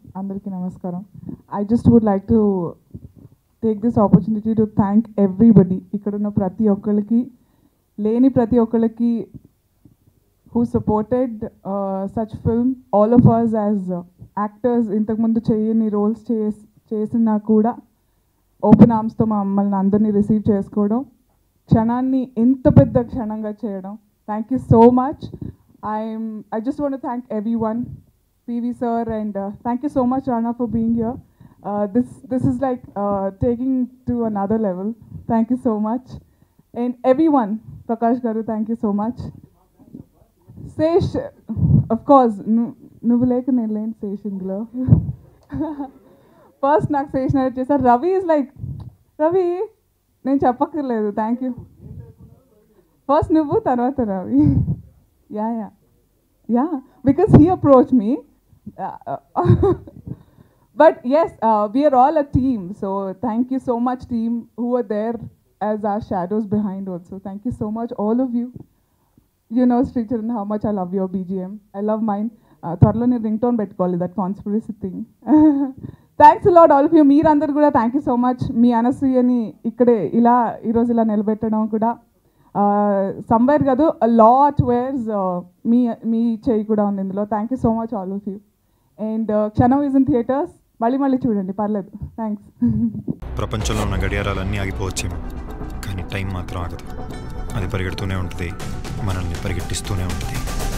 అందరికీ నమస్కారం I just would like to take this opportunity to thank everybody ఇక్కడున్న ప్రతి ఒక్కళ్ళకి లేని ప్రతి ఒక్కళ్ళకి who supported such film all of us as actors ఇంతకుముందు చేయని రోల్స్ చేసి చేసినా కూడా ఓపెన్ ఆర్మ్స్తో మమ్మల్ని అందరినీ రిసీవ్ చేసుకోవడం క్షణాన్ని ఎంత పెద్ద క్షణంగా చేయడం thank you so much I'm I just want thank everyone PV sir and thank you so much Rana for being here this this is like taking to another level thank you so much and everyone Prakash garu thank you so much Sesh of course నువ్వు లేక నేను లేని శేష్ ఇందులో first నాకు Sesh narrate చేశారు Ravi is like Ravi నేను చెప్పక్కర్లేదు thank you first నువ్వు తర్వాత Ravi yeah yeah yeah because he approach me but yes we're all a team so thank you so much team who are there as our shadows behind also thank you so much all of you you know Sricharan how much I love your BGM I love mind త్వరలో నేను ring tone పెట్టుకోవాలి that conspiracy thing thanks lot all of you మీరందరూ కూడా thank you so much మీ అనసూయని ఇక్కడే ఇలా ఈరోజు ఇలా నిలబెట్టడం కూడా సమ్వేర్ కాదు లాట్ వేర్స్ మీ మీ చేయి కూడా ఉంది ఇందులో thank you so much all of you and Kshanam is in theaters మళ్ళీ మళ్ళీ చూడండి పర్లేదు థ్యాంక్స్ ప్రపంచంలో ఉన్న గడియారాలన్నీ ఆగిపోవచ్చేమో కానీ టైం మాత్రం ఆగదు అది పరిగెడుతూనే ఉంటుంది మనల్ని పరిగెట్టిస్తూనే ఉంటుంది